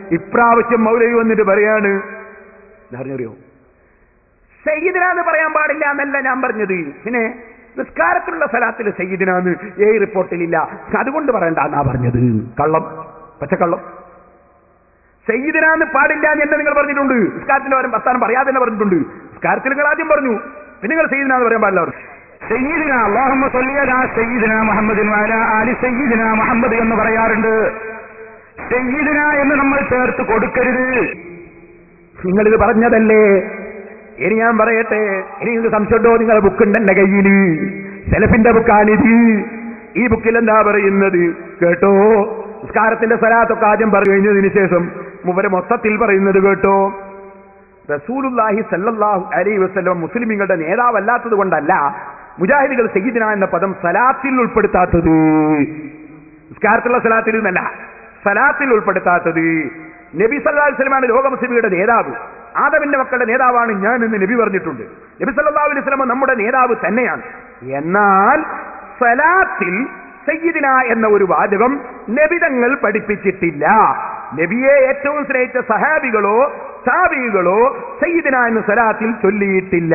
ഇപ്രാവശ്യം മൗലവി വന്നിട്ട് പറയാണ് അറിഞ്ഞറിയോ സയ്യിദിനാന്ന് പറയാൻ പാടില്ല എന്നല്ല ഞാൻ പറഞ്ഞത് പിന്നെ നിസ്കാരത്തിലുള്ള സ്ഥലത്തിൽ സയ്യിദിനാന്ന് ഏ റിപ്പോർട്ടിലില്ല അതുകൊണ്ട് പറയണ്ട എന്നാ പറഞ്ഞത് കള്ളം പച്ചക്കള്ളം സയ്യിദിനാന്ന് പാടില്ല എന്ന് എന്നെ നിങ്ങൾ പറഞ്ഞിട്ടുണ്ട് നിസ്കാരത്തിന്റെ പരം വർത്താനം പറയാതെ തന്നെ പറഞ്ഞിട്ടുണ്ട് നിസ്കാരത്തിൽ നിങ്ങൾ ആദ്യം പറഞ്ഞു പിന്നെ നിങ്ങൾ സയ്യിദിനാന്ന് പറയാൻ പാടില്ല പറഞ്ഞു സയ്യിദിന അള്ളാഹുമ്മ സല്ലി അലാ സയ്യിദിന മുഹമ്മദിൻ വഅലാ ആലി സയ്യിദിന മുഹമ്മദ് എന്ന് പറയാറുണ്ട് സയ്യിദിന എന്ന് നമ്മൾ ചേർത്ത് കൊടുക്കരുത് നിങ്ങളിത് പറഞ്ഞതല്ലേ ഇനി ഞാൻ പറയട്ടെ ഇനി നിങ്ങൾക്ക് സംശയമുണ്ടോ നിങ്ങളെ ബുക്കുണ്ട് എന്റെ കയ്യിൽ സെലഫിന്റെ ബുക്കാണിത് ഈ ബുക്കിൽ എന്താ പറയുന്നത് കേട്ടോ നിസ്കാരത്തിന്റെ സ്വലാത്തൊക്കെ ആദ്യം പറഞ്ഞു കഴിഞ്ഞതിന് ശേഷം മുവരെ മൊത്തത്തിൽ പറയുന്നത് കേട്ടോ റസൂലുല്ലാഹി സല്ലല്ലാഹു അലൈഹി വസല്ലം മുസ്ലിമീങ്ങളുടെ നേതാവല്ലാത്തത് കൊണ്ടല്ല മുജാഹിദുകൾ സയ്യിദിന എന്ന പദം സലാത്തിൽ ഉൾപ്പെടുത്താത്തത് നിസ്കാരത്തിലുള്ള സലാത്തിൽ നിന്നല്ല സലാത്തിൽ ഉൾപ്പെടുത്താത്തത് നബി സല്ലല്ലാഹു അലൈഹി വസല്ലമാണ് ലോക മുസ്ലിമിയുടെ നേതാവ് ആദമിന്റെ മക്കളുടെ നേതാവാണ് ഞാൻ എന്ന് നബി പറഞ്ഞിട്ടുണ്ട് നബി സല്ലല്ലാഹു അലൈഹി വസല്ലം നമ്മുടെ നേതാവ് തന്നെയാണ് എന്നാൽ സലാത്തിൽ സയ്യിദിന എന്ന ഒരു വാചകം നബിതങ്ങൾ പഠിപ്പിച്ചിട്ടില്ല നബിയെ ഏറ്റവും സ്നേഹിച്ച സഹാബികളോ സാബികളോ സയ്യിദിന എന്ന സലാത്തിൽ ചൊല്ലിയിട്ടില്ല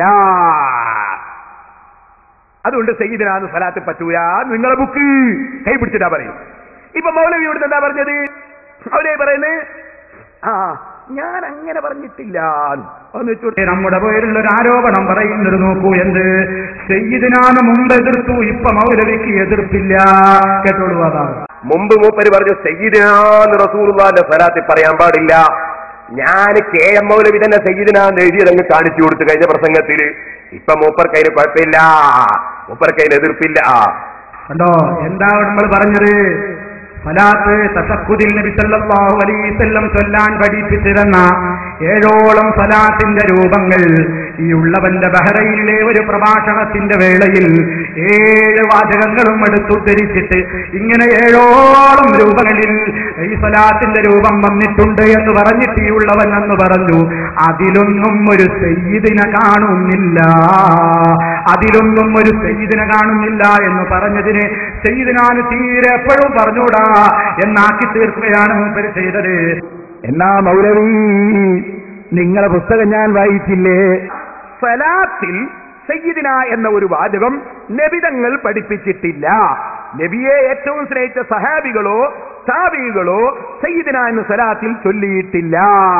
അതുകൊണ്ട് സയ്യിദിന എന്ന സലാത്ത് പറ്റൂല നിങ്ങളെ ബുക്ക് കൈ പിടിച്ചിട്ടാ പറയും ഇപ്പൊ മൗലവി ഇവിടുന്ന് എന്താ പറഞ്ഞത് മൗലവി പറയുന്നത് ആ ഞാൻ അങ്ങനെ പറഞ്ഞിട്ടില്ല എന്ന് വെച്ചു നമ്മുടെ പേരിലുള്ള ഒരു ആരോപണം പറയുന്നത് നോക്കൂ എന്ത് സയ്യിദിനാന്ന് മുമ്പ് എതിർത്തു ഇപ്പൊ മൗലവിക്ക് എതിർപ്പില്ല കേട്ടോളൂ അതാണ് മുമ്പ് മൂപ്പര് പറഞ്ഞു സയ്യിദിനാന്ന് റസൂലുള്ളാന്റെ സ്വലാത്തിൽ പറയാൻ പാടില്ല ഞാൻ കെ എം മൗലവി തന്നെ സയ്യിദിനാന്ന് എഴുതിയതങ്ങ് കാണിച്ചു കൊടുത്തു കഴിഞ്ഞ പ്രസംഗത്തിൽ ഇപ്പൊ മൂപ്പർക്ക് അതിന് കുഴപ്പമില്ല മൂപ്പർക്ക് അതിന് എതിർപ്പില്ല കണ്ടോ എന്താ നമ്മൾ പറഞ്ഞത് ഫലാത്ത് തസക്കുദിൽ നബി സല്ലല്ലാഹു അലൈഹി വസല്ലം ചൊല്ലാൻ പഠിപ്പിച്ചു തന്ന ഏഴോളം ഫലാത്തിന്റെ രൂപങ്ങൾ ഈ ഉള്ളവന്റെ ബഹ്റൈനിലെ ഒരു പ്രഭാഷണത്തിന്റെ വേളയിൽ ഏഴ് വാചകങ്ങളും എടുത്തുദ്ധരിച്ചിട്ട് ഇങ്ങനെ ഏഴോളം രൂപങ്ങളിൽ ഈ ഫലാത്തിന്റെ രൂപം വന്നിട്ടുണ്ട് എന്ന് പറഞ്ഞിട്ട് ഈ ഉള്ളവൻ എന്ന് പറഞ്ഞു അതിലൊന്നും ഒരു സയ്യിദിനെ കാണുന്നില്ല അതിലൊന്നും ഒരു സയ്യിദിനെ കാണുന്നില്ല എന്ന് പറഞ്ഞതിന് സയ്യിദിനാന് തീരെ എപ്പോഴും പറഞ്ഞൂടാ എന്നാക്കി തീർക്കുകയാണ് മൂപ്പര് ചെയ്തത് എന്നാ മൗലവി നിങ്ങളെ പുസ്തകം ഞാൻ വായിച്ചില്ലേ സലാത്തിൽ സയ്യിദിന എന്ന ഒരു വാചകം നബിതങ്ങൾ പഠിപ്പിച്ചിട്ടില്ല നബിയെ ഏറ്റവും സ്നേഹിച്ച സഹാബികളോ സാബികളോ സയ്യിദിന എന്ന സലാത്തിൽ ചൊല്ലിയിട്ടില്ല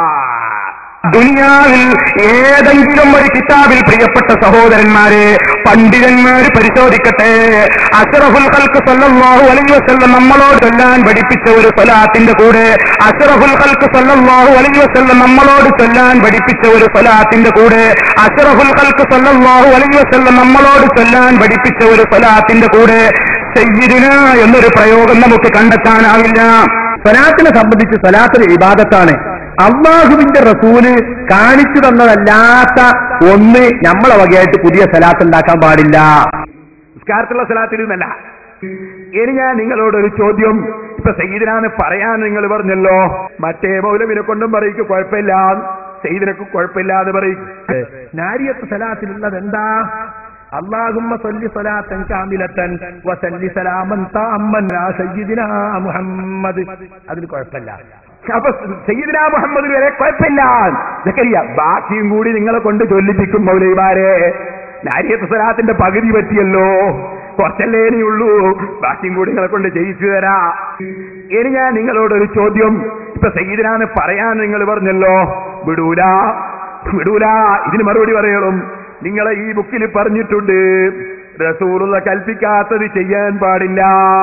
ദുനിയാവിൽ ഏതെങ്കിലും ഒരു കിതാബിൽ പ്രിയപ്പെട്ട സഹോദരന്മാരെ പണ്ഡിതന്മാര് പരിശോധിക്കട്ടെ അഷറഫുൽ ഖൽക്ക് സല്ലല്ലാഹു അലൈഹി വസല്ലം നമ്മളോട് ചൊല്ലാൻ പഠിപ്പിച്ച ഒരു സ്വലാത്തിന്റെ കൂടെ അഷറഫുൽ ഖൽക്ക് സല്ലല്ലാഹു അലൈഹി വസല്ലം നമ്മളോട് ചൊല്ലാൻ പഠിപ്പിച്ച ഒരു സ്വലാത്തിന്റെ കൂടെ അഷറഫുൽ ഖൽക്ക് സല്ലല്ലാഹു അലൈഹി വസല്ലം നമ്മളോട് ചൊല്ലാൻ പഠിപ്പിച്ച ഒരു സ്വലാത്തിന്റെ കൂടെ സയ്യിദിന എന്നൊരു പ്രയോഗം നമുക്ക് കണ്ടെത്താനാവില്ല സ്വലാത്തിനെ സംബന്ധിച്ച് സ്വലാത്തിന് ഇബാദത്താണ് അള്ളാഹുവിന്റെ റസൂല് കാണിച്ചു തന്നതല്ലാത്ത ഒന്ന് നമ്മളെ വകയായിട്ട് പുതിയ സലാത്ത് ഉണ്ടാക്കാൻ പാടില്ല നിസ്കാരത്തിലുള്ള സ്ഥലത്തിൽ നിന്നല്ല ഇനി ഞാൻ നിങ്ങളോടൊരു ചോദ്യം ഇപ്പൊ സയ്യിദിനാന്ന് പറയാൻ നിങ്ങൾ പറഞ്ഞല്ലോ മറ്റേ മൗലവിനെ കൊണ്ടും പറയിക്ക് കുഴപ്പമില്ല സയ്യിദിനക്ക് കുഴപ്പമില്ല എന്ന് പറയും നാരിയത്ത് സലാത്തിലുള്ളത് എന്താ അള്ളാഹുമ്മ സല്ലി സലാത്തൻ കാമിലത്തൻ വസല്ലി സലാമൻ താമൻ ആ സയ്യിദിനാ മുഹമ്മദ് അതിന് കുഴപ്പമില്ല അപ്പൊ സയ്യിദിന മുഹമ്മദ് വരെ കുഴപ്പമില്ല സക്കരിയ ബാക്കിയും കൂടി നിങ്ങളെ കൊണ്ട് ചൊല്ലിപ്പിക്കും മൗലൈമാരെ നാരിയത്ത് സലാത്തിന്റെ പകുതി പറ്റിയല്ലോ കുറച്ചല്ലേ ഇനിയുള്ളൂ ബാക്കിയും കൂടി നിങ്ങളെ കൊണ്ട് ജയിച്ചു തരാ ഇനി ഞാൻ നിങ്ങളോടൊരു ചോദ്യം ഇപ്പൊ സയ്യിദിനാന്ന് പറയാൻ നിങ്ങൾ പറഞ്ഞല്ലോ വിടൂല വിടൂല ഇതിന് മറുപടി പറയണം നിങ്ങളെ ഈ ബുക്കിൽ പറഞ്ഞിട്ടുണ്ട് റസൂറുള്ള കൽപ്പിക്കാത്തത് ചെയ്യാൻ പാടില്ല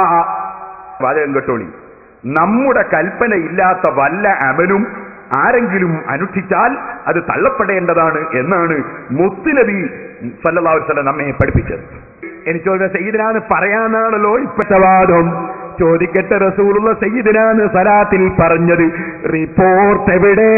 വാചകം കേട്ടോളി നമ്മുടെ കൽപ്പന ഇല്ലാത്ത വല്ല അമലും ആരെങ്കിലും അനുഷ്ഠിച്ചാൽ അത് തള്ളപ്പെടേണ്ടതാണ് എന്നാണ് മുത്തുനബി സല്ലല്ലാഹു അലൈഹി വസല്ലം നമ്മെ പഠിപ്പിച്ചത് എനിക്ക് ചോദിച്ച സയ്യിദിനാന്ന് പറയാനാണല്ലോ ഇപ്പത്തെ വാദം ചോദിക്കട്ടെ റസൂലുള്ള സയ്യിദിനാന്ന് സലാത്തിൽ പറഞ്ഞത് റിപ്പോർട്ട് എവിടെ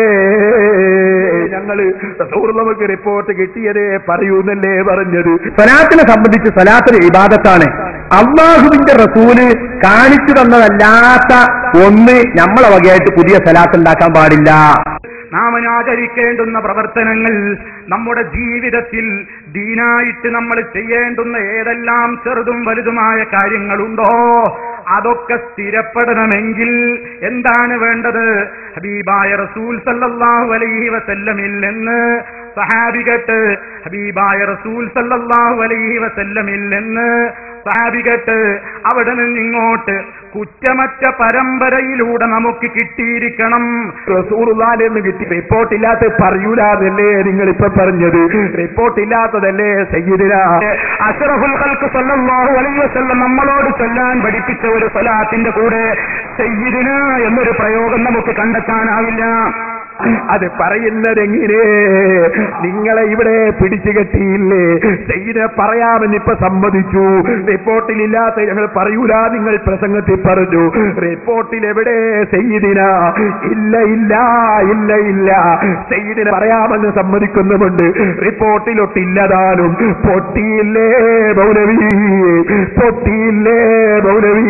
ഞങ്ങള് റസൂലുള്ള നമുക്ക് റിപ്പോർട്ട് കിട്ടിയതേ പറയൂന്നല്ലേ പറഞ്ഞത് സലാത്തിനെ സംബന്ധിച്ച് സലാത്തിന് ഇബാദത്താണ് അള്ളാഹുവിന്റെ റസൂല് കാണിച്ചു തന്നതല്ലാത്ത ഒന്ന് നമ്മളെ വകയായിട്ട് പുതിയ സലാത്ത് ഉണ്ടാക്കാൻ പാടില്ല നാം ആചരിക്കേണ്ടുന്ന പ്രവർത്തനങ്ങൾ നമ്മുടെ ജീവിതത്തിൽ ദീനായിട്ട് നമ്മൾ ചെയ്യേണ്ടുന്ന ഏതെല്ലാം ചെറുതും വലുതുമായ കാര്യങ്ങളുണ്ടോ അതൊക്കെ സ്ഥിരപ്പെടണമെങ്കിൽ എന്താണ് വേണ്ടത് ഹബീബായ റസൂൽ സല്ലല്ലാഹു അലൈഹി വസല്ലമിൽ നിന്ന് സഹാബികട്ട് ഹബീബായ റസൂൽ സല്ലല്ലാഹു അലൈഹി വസല്ലമിൽ നിന്ന് സഹാബികട്ട് അവിടെ നിന്ന് ഇങ്ങോട്ട് കുറ്റമറ്റ പരമ്പരയിലൂടെ നമുക്ക് കിട്ടിയിരിക്കണം റസൂറുല്ലാന്റെ എന്ന് കിട്ടി റിപ്പോർട്ട് ഇല്ലാത്ത പറയൂലാതല്ലേ നിങ്ങൾ ഇപ്പൊ പറഞ്ഞത് റിപ്പോർട്ട് ഇല്ലാത്തതല്ലേ സയ്യിദിന അഷറഫുൽ ഖൽക്ക് സല്ലല്ലാഹു അലൈഹി വസല്ലം നമ്മളോട് ചൊല്ലാൻ പഠിപ്പിച്ച ഒരു സ്വലാത്തിന്റെ കൂടെ സയ്യിദിന എന്നൊരു പ്രയോഗം നമുക്ക് കണ്ടെത്താനാവില്ല അത് പറയുന്നത് എങ്ങനെ നിങ്ങളെ ഇവിടെ പിടിച്ചു കെട്ടിയില്ലേ സയ്യിദിനെ പറയാമെന്ന് ഇപ്പൊ സമ്മതിച്ചു റിപ്പോർട്ടിലില്ലാത്ത ഞങ്ങൾ പറയൂല നിങ്ങൾ പ്രസംഗത്തിൽ പറഞ്ഞു റിപ്പോർട്ടിൽ എവിടെ സയ്യിദിന ഇല്ല ഇല്ല ഇല്ല ഇല്ല സയ്യിദിനെ പറയാമെന്ന് സമ്മതിക്കുന്നുമുണ്ട് റിപ്പോർട്ടിലൊട്ടില്ലതാനും പൊട്ടിയില്ലേ മൗലവി പൊട്ടിയില്ലേ മൗലവി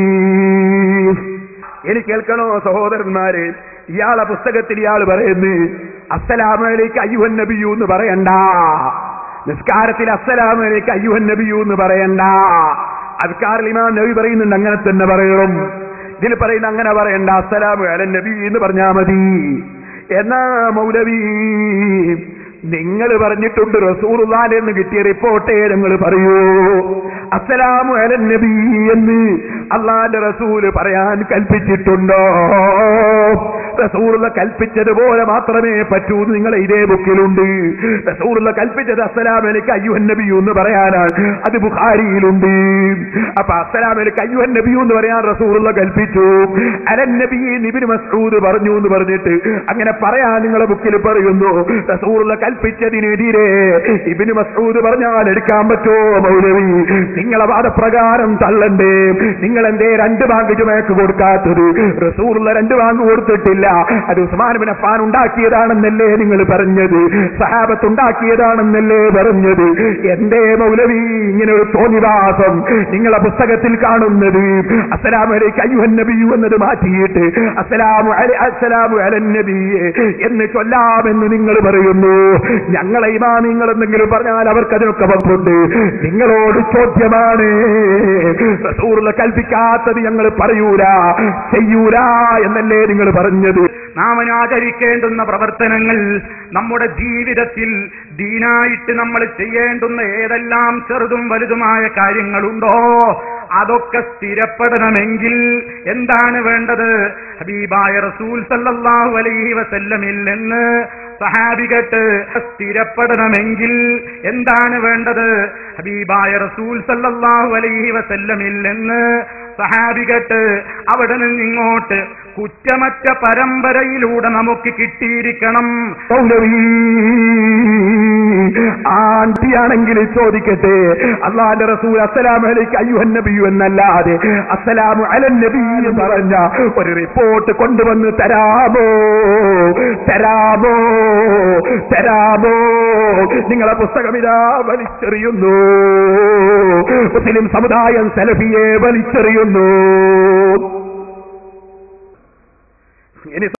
എനിക്ക് കേൾക്കണോ സഹോദരന്മാരെ ഇയാളെ പുസ്തകത്തിൽ ഇയാൾ പറയുന്നു അസ്സലാമലേക്ക് അയ്യുഹൻ നബിയു എന്ന് പറയണ്ട നിസ്കാരത്തിൽ അസ്സലാമലേക്ക് അയ്യുഹൻ നബിയു എന്ന് പറയണ്ട അദ്കാറിൽ ഇമാം നബി പറയുന്നുണ്ട് അങ്ങനെ തന്നെ പറയണം ഇതിൽ പറയുന്ന അങ്ങനെ പറയണ്ട അസ്സലാമു അലൻ നബി എന്ന് പറഞ്ഞാ മതി എന്നാ മൗലവി നിങ്ങൾ പറഞ്ഞിട്ടുണ്ട് റസൂറുല്ലാൻ എന്ന് കിട്ടിയ റിപ്പോർട്ടേ നിങ്ങൾ പറയൂ അസ്സലാമു അലൻ നബി എന്ന് അള്ളാന്റെ റസൂല് പറയാൻ കൽപ്പിച്ചിട്ടുണ്ടോ റസൂറുള്ള കൽപ്പിച്ചതുപോലെ മാത്രമേ പറ്റൂ എന്ന് നിങ്ങളെ ഇതേ ബുക്കിലുണ്ട് റസൂറുള്ള കൽപ്പിച്ചത് അസ്സലാം എനിക്ക് അയ്യുഹൻ നബിയു എന്ന് പറയാനാണ് അത് ബുഖാരിയിലുണ്ട് അപ്പൊ അസ്സലാം എനിക്ക് അയ്യുഹൻ നബിയു എന്ന് പറയാൻ റസൂറുള്ള കൽപ്പിച്ചു അലൻ നബി നിബിന് മസ്ഊദ് പറഞ്ഞു എന്ന് പറഞ്ഞിട്ട് അങ്ങനെ പറയാൻ നിങ്ങളെ ബുക്കിൽ പറയുന്നു റസൂറുള്ള കൽപ്പിച്ചതിനെതിരെ ഇബിന് മസ്ഊദ് പറഞ്ഞാൽ എടുക്കാൻ പറ്റുമോ മൗലവി നിങ്ങളെ വാദപ്രകാരം തള്ളണ്ടേ നിങ്ങൾ എന്തേ രണ്ട് ബാങ്ക് ചുമക്ക് കൊടുക്കാത്തത് റസൂറുള്ള രണ്ട് ബാങ്ക് കൊടുത്തിട്ടില്ല അത് ഉസ്മാൻ ബിൻ അഫാൻ ഉണ്ടാക്കിയതാണെന്നല്ലേ നിങ്ങൾ പറഞ്ഞത് സഹാബത്ത് ഉണ്ടാക്കിയതാണെന്നല്ലേ പറഞ്ഞത് എന്തേ മൗലവി ഇങ്ങനെ ഒരു തോന്നിവാസം നിങ്ങളെ പുസ്തകത്തിൽ കാണുന്നത് അസ്സലാമലേക്ക് അയ്യുഹൻ നബിയു എന്നത് മാറ്റിയിട്ട് അസ്സലാമു അലി അസ്സലാമു അലൻ നബിയെ എന്ന് ചൊല്ലാമെന്ന് നിങ്ങൾ പറയുന്നു ഞങ്ങളെ ഇമാ നിങ്ങൾ എന്തെങ്കിലും പറഞ്ഞാൽ അവർക്ക് അതിനൊക്കെ വകുപ്പുണ്ട് നിങ്ങളോട് ചോദ്യമാണ് റസൂറുള്ള കൽപ്പിക്കാത്തത് ഞങ്ങൾ പറയൂല ചെയ്യൂല എന്നല്ലേ നിങ്ങൾ പറഞ്ഞത് നാം ആചരിക്കേണ്ടുന്ന പ്രവർത്തനങ്ങൾ നമ്മുടെ ജീവിതത്തിൽ ദീനായിട്ട് നമ്മൾ ചെയ്യേണ്ടുന്ന ഏതെല്ലാം ചെറുതും വലുതുമായ കാര്യങ്ങളുണ്ടോ അതൊക്കെ സ്ഥിരപ്പെടണമെങ്കിൽ എന്താണ് വേണ്ടത് ഹബീബായ റസൂൽ സല്ലല്ലാഹു അലൈഹി വസല്ലമിൽ നിന്ന് സഹാബികട്ട് സ്ഥിരപ്പെടണമെങ്കിൽ എന്താണ് വേണ്ടത് ഹബീബായ റസൂൽ സല്ലല്ലാഹു അലൈഹി വസല്ലമിൽ നിന്ന് സഹാബികട്ട് അവിടെ നിന്ന് ഇങ്ങോട്ട് കുറ്റമറ്റ പരമ്പരയിലൂടെ നമുക്ക് കിട്ടിയിരിക്കണം മൗലവി ആണ്ടിയാണെങ്കിൽ ചോദിക്കട്ടെ അള്ളാന്റെ റസൂൽ അസ്സലാമു അലൈക്ക് അയ്യുഹൻ നബിയു എന്നല്ലാതെ അസ്സലാമു അലൻ നബി എന്ന് പറഞ്ഞ ഒരു റിപ്പോർട്ട് കൊണ്ടുവന്ന് തരാമോ തരാമോ തരാമോ നിങ്ങളെ പുസ്തകം ഇതാ വലിച്ചെറിയുന്നു മുസ്ലിം സമുദായം സെലഫിയെ വലിച്ചെറിയുന്നു ഇനി